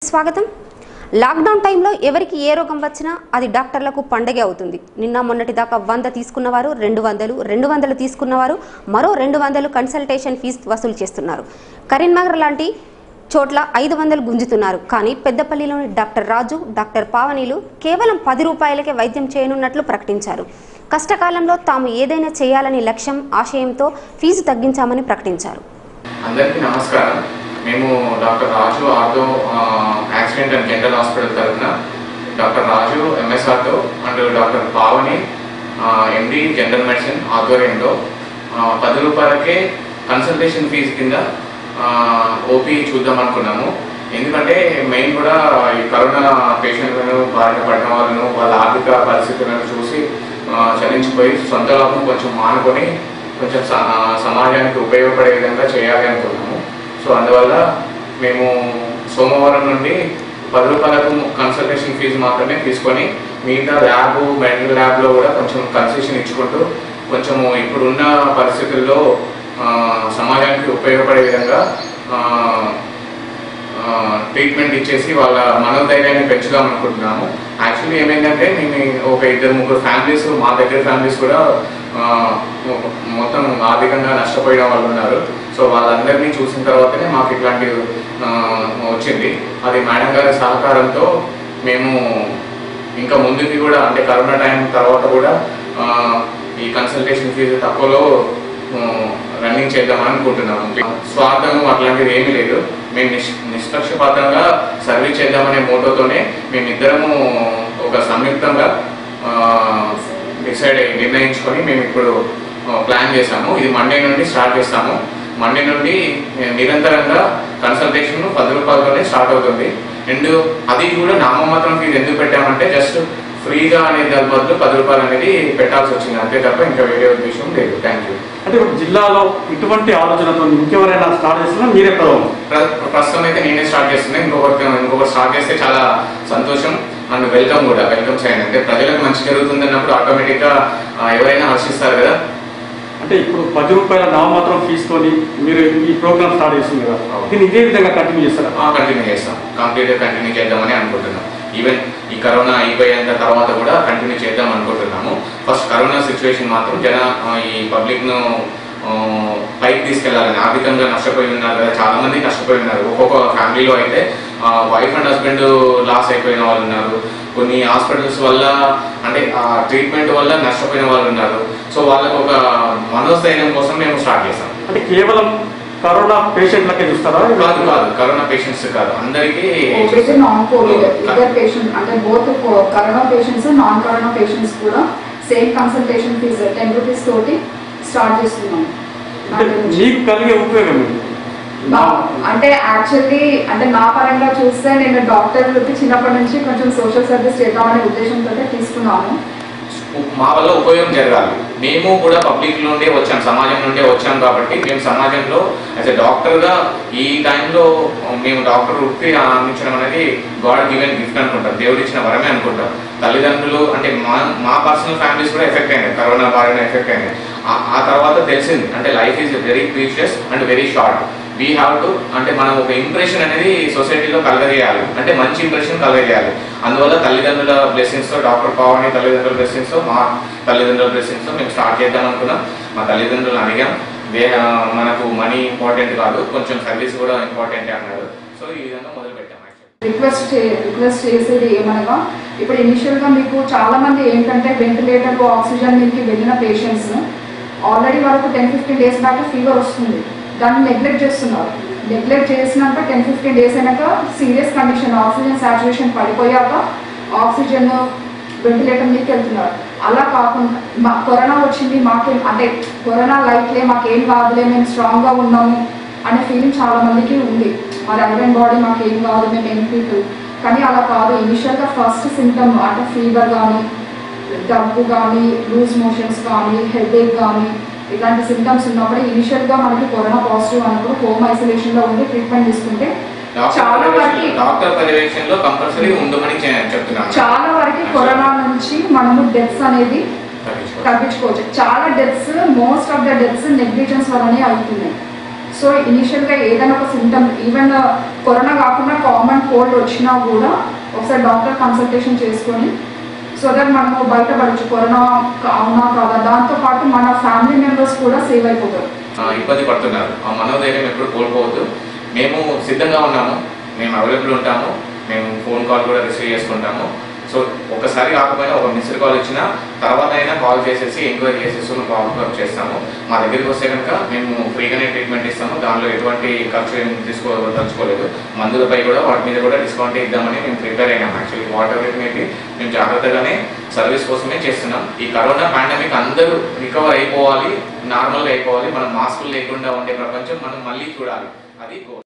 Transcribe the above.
స్వాగతం లాక్డౌన్ టైంలో ఎవరికి ఏ రోగం వచ్చినా అది డాక్టర్లకు పండగే అవుతుంది నిన్న మొన్నటి దాకా వంద తీసుకున్నవారు రెండు వందలు రెండు వందలు తీసుకున్నవారు మరో రెండు వందలు కన్సల్టేషన్ ఫీజు వసూలు చేస్తున్నారు కరీంనగర్ లాంటి చోట్ల ఐదు వందలు గుంజుతున్నారు కానీ పెద్దపల్లిలోని డాక్టర్ రాజు డాక్టర్ పావనీలు కేవలం పది రూపాయలకే వైద్యం చేయనున్నట్లు ప్రకటించారు కష్టకాలంలో తాము ఏదైనా చేయాలని లక్ష్యం ఆశయంతో ఫీజు తగ్గించామని ప్రకటించారు అందరికీ నమస్కారం మేము doctor Raju ortho accident and general hospital తరఫున డాక్టర్ రాజు ఎంఎస్ఆర్తో and doctor Pavani MD general medicine ఆధ్వర్యంలో ఆ, పది రూపాయలకే కన్సల్టేషన్ ఫీజు కింద ఓపీ చూద్దాం అనుకున్నాము ఎందుకంటే మెయిన్ కూడా ఈ కరోనా పేషెంట్లను బారిన పడిన వాళ్ళను వాళ్ళ ఆర్థిక పరిస్థితులను చూసి ఆ, చలించిపోయి సొంత లాభం కొంచెం మానుకొని కొంచెం స- ఆ, సమాజానికి ఉపయోగపడే విధంగా చేయాలి అనుకున్నాము సో అందువల్ల మేము సోమవారం నుండి పది రూపాయలకు కన్సల్టేషన్ ఫీజు మాత్రమే తీసుకొని మిగతా ల్యాబ్ మెడికల్ ల్యాబ్లో కూడా కొంచెం కన్సెషన్ ఇచ్చుకుంటూ కొంచెము ఇప్పుడున్న పరిస్థితుల్లో ఆ, సమాజానికి ఉపయోగపడే విధంగా ఆ, ఆ, ట్రీట్మెంట్ ఇచ్చేసి వాళ్ళ మనోధైర్యాన్ని పెంచుదాం అనుకుంటున్నాము యాక్చువల్లీ ఏమైందంటే మేము ఒక ఇద్దరు ముగ్గురు ఫ్యామిలీస్ మా దగ్గర ఫ్యామిలీస్ కూడా ఆ, మొ- మొత్తం ఆర్థికంగా నష్టపోయిన వాళ్ళు ఉన్నారు సో వాళ్ళందరినీ చూసిన తర్వాతనే మాకు ఇట్లాంటి ఆ, వచ్చింది అది మేడం గారి సహకారంతో మేము ఇంకా ముందుకి కూడా అంటే కరోనా టైం తర్వాత కూడా ఆ, ఈ కన్సల్టేషన్ ఫీజు తక్కువలో రన్నింగ్ చేద్దామని అనుకుంటున్నాము స్వార్థం అట్లాంటిది ఏమీ లేదు మేము నిష్ నిష్పక్షపాతంగా సర్వీస్ చేద్దామనే మోటోతోనే మేమిద్దరము ఒక సంయుక్తంగా డిసైడ్ అయ్యి నిర్ణయించుకొని మేము ఇప్పుడు ప్లాన్ చేశాము ఇది మండే నుండి స్టార్ట్ చేస్తాము మండే నుండి ఏ, నిరంతరంగా కన్సల్టేషన్ పది రూపాయలతోనే స్టార్ట్ అవుతుంది అండ్ అది కూడా నామమాత్రం ఫీజు ఎందుకు పెట్టామంటే జస్ట్ ఫ్రీగా అనే దాని బదులు పది రూపాయలు అనేది పెట్టాల్సి వచ్చింది అంతే తప్ప ఇంకా వేరే ఉద్దేశం లేదు థ్యాంక్ యూ అంటే ఇప్పుడు జిల్లాలో ఇటువంటి ఆలోచనతో ఇంకెవరైనా స్టార్ట్ చేస్తున్నా మీరే ప్రథమం ప్ర- ప్రస్తుతం అయితే నేనే స్టార్ట్ చేస్తున్నాను ఇంకొకటి ఇంకొకటి స్టార్ట్ చేస్తే చాలా సంతోషం అండ్ వెల్కమ్ కూడా వెల్కమ్ చేయండి అంటే ప్రజలకు మంచి జరుగుతుంది అన్నప్పుడు ఆటోమేటిక్గా ఎవరైనా హర్షిస్తారు కదా అంటే ఇప్పుడు పది రూపాయల నామమాత్రం ఫీజుతోని మీరు ఈ ప్రోగ్రామ్ స్టార్ట్ చేసింది కదా అవును. దీన్ని ఇదే విధంగా కంటిన్యూ చేస్తారా కంటిన్యూ చేస్తాం కంప్లీట్గా కంటిన్యూ చేద్దామని అనుకుంటున్నాం ఈవెన్ ఈ కరోనా అయిపోయేంత తర్వాత కూడా కంటిన్యూ చేద్దాం అనుకుంటున్నాము ఫస్ట్ కరోనా సిచ్యువేషన్ మాత్రం జన ఆ, ఈ పబ్లిక్ను ఆ, పైకి తీసుకెళ్లాలని ఆర్థికంగా నష్టపోయి ఉన్నారు కదా చాలా మంది నష్టపోయి ఉన్నారు ఒక్కొక్క ఫ్యామిలీలో అయితే వైఫ్ అండ్ హస్బెండ్ లాస్ అయిపోయిన వాళ్ళు ఉన్నారు కొన్ని హాస్పిటల్స్ వల్ల అంటే ఆ ట్రీట్మెంట్ వల్ల నష్టపోయిన వాళ్ళు ఉన్నారు సో వాళ్ళకు ఒక మనోస్థైర్యం కోసం మేము స్టార్ట్ చేస్తాం అంటే కేవలం కరోనా పేషెంట్లకే చూస్తారా కాదు కాదు కరోనా పేషెంట్స్ కాదు అందరికీ కోవిడ్ నాన్ కోవిడ్ ఇద్దరు పేషెంట్ అంటే both corona patients non corona patients కూడా same consultation fee ten rupees తోటి స్టార్ట్ చేస్తున్నాం అంటే మీకు కలిగే ఉపయోగం ఏంటి? నా- అంటే యాక్చువల్లీ అంటే నా పరంగా చూస్తే నేను డాక్టర్లకి చిన్నప్పటి నుంచి కొంచెం సోషల్ సర్వీస్ చేద్దామనే ఉద్దేశంతో తీసుకున్నాను మా వల్ల ఉపయోగం జరగాలి మేము కూడా పబ్లిక్ నుండే వచ్చాం సమాజం నుండే వచ్చాం కాబట్టి మేము సమాజంలో యాజ్ ఎ డాక్టర్గా ఈ టైంలో మేము డాక్టర్ వృత్తి అందించడం అనేది గాడ్ గివెన్ గిఫ్ట్ అనుకుంటాం దేవుడు ఇచ్చిన వరమే అనుకుంటాం తల్లిదండ్రులు అంటే మా మా పర్సనల్ ఫ్యామిలీస్ కూడా ఎఫెక్ట్ అయినాయి కరోనా బారిన ఎఫెక్ట్ అయినాయి ఆ- ఆ తర్వాత తెలిసింది అంటే life is very precious and very short we have to అంటే మనం ఒక ఇంప్రెషన్ అనేది సొసైటీలో కలగజేయాలి అంటే మంచి ఇంప్రెషన్ కలగజేయాలి అందువల్ల తల్లిదండ్రుల బ్లెస్సింగ్స్తో డాక్టర్ పవన్ తల్లిదండ్రుల బ్లెస్సింగ్స్తో మా తల్లిదండ్రుల బ్లెస్సింగ్స్తో మేము స్టార్ట్ చేద్దాం అనుకున్నాం మా తల్లిదండ్రులు అడిగాం వే ఆ, మనకు మనీ ఇంపార్టెంట్ కాదు కొంచెం సర్వీస్ కూడా ఇంపార్టెంట్ అన్నారు సో ఈ విధంగా మొదలు పెట్టాం actually. రిక్వెస్ట్ చే రిక్వెస్ట్ చేసేది ఏమనగా ఇప్పుడు ఇనిషియల్గా మీకు చాలా మంది ఏంటంటే వెంటిలేటర్ ఆక్సిజన్ మీకు వెళ్ళిన పేషెంట్స్ ఆల్రెడీ వాళ్ళకు టెన్ ఫిఫ్టీన్ డేస్ దాకా ఫీవర్ వస్తుంది దాన్ని నెగ్లెక్ట్ చేస్తున్నారు నెగ్లెక్ట్ చేసినాక టెన్ ఫిఫ్టీన్ డేస్ అయినాక సీరియస్ కండిషన్ ఆక్సిజన్ సాచురేషన్ పడిపోయాక ఆక్సిజన్ వెంటిలేటర్ మీకు వెళ్తున్నారు అలా కాకుండా మా కరోనా వచ్చింది మాకేం అంటే కరోనా లైట్లే మాకేం కాదులే మేము స్ట్రాంగ్గా ఉన్నాము అనే ఫీలింగ్ చాలా మందికి ఉంది మరి ఐరన్ బాడీ మాకు ఏం కాదు మేము ఏం పీపుల్ కానీ అలా కాదు ఇనిషియల్గా ఫస్ట్ సిమ్టమ్ అంటే ఫీవర్ కానీ దగ్గు కానీ లూజ్ మోషన్స్ కానీ హెడేక్ కానీ ఇలాంటి సిమ్టమ్స్ ఉన్నప్పుడు ఇనిషియల్గా మనకి కరోనా పాజిటివ్ అన్నప్పుడు హోమ్ ఐసోలేషన్లో ఉండి ట్రీట్మెంట్ తీసుకుంటే డాక్టర్ చాలా వరకు పర్యవేక్షణ- డాక్టర్ పర్యవేక్షణలో కంపల్సరీ ఉండమని చె- చెప్తున్నాను చాలా వరకు కరోనా నుంచి మనము డెత్స్ అనేది తగ్గించుకోవాలి. తగ్గించుకోవచ్చు చాలా deaths most of the deaths negligence వల్లనే అవుతున్నాయి సో ఇనీషియల్గా ఏదైనా ఒక సిమ్టమ్ ఈవెన్ కరోనా కాకుండా కామన్ కోల్డ్ వచ్చినా కూడా ఒకసారి డాక్టర్ కన్సల్టేషన్ చేసుకొని సో దట్ మనము బయటపడచ్చు కరోనా అవునా కాదా దాంతో పాటు మన ఫ్యామిలీ మెంబర్స్ కూడా సేవ్ అయిపోతారు ఆ, ఇబ్బంది పడుతున్నారు ఆ మనోధైర్యం ఎప్పుడు కోల్పోవద్దు మేము సిద్ధంగా ఉన్నాము మేము అవైలబుల్ ఉంటాము మేము ఫోన్ కాల్ కూడా రిసీవ్ చేసుకుంటాము సో ఒకసారి కాకపోయినా ఒక మిస్డ్ కాల్ ఇచ్చినా తర్వాత అయినా కాల్ చేసేసి ఎంక్వైరీ చేసేసి ఫాలో అప్ చేస్తాము మా దగ్గరికి వస్తే కనుక మేము ఫ్రీగానే ట్రీట్మెంట్ ఇస్తాము దానిలో ఎటువంటి ఖర్చు ఏం తీసుకో తలుచుకోలేదు మందులపై కూడా వాటి మీద కూడా డిస్కౌంట్ ఇద్దామని మేము ప్రిపేర్ అయినాం యాక్చువల్లీ వాట్ ఎవర్ మేబీ మేము జాగ్రత్తగానే సర్వీస్ కోసమే చేస్తున్నాం ఈ కరోనా పాండమిక్ అందరూ రికవర్ అయిపోవాలి నార్మల్గా అయిపోవాలి మనం మాస్కులు లేకుండా ఉండే ప్రపంచం మనం మళ్ళీ చూడాలి అది goal.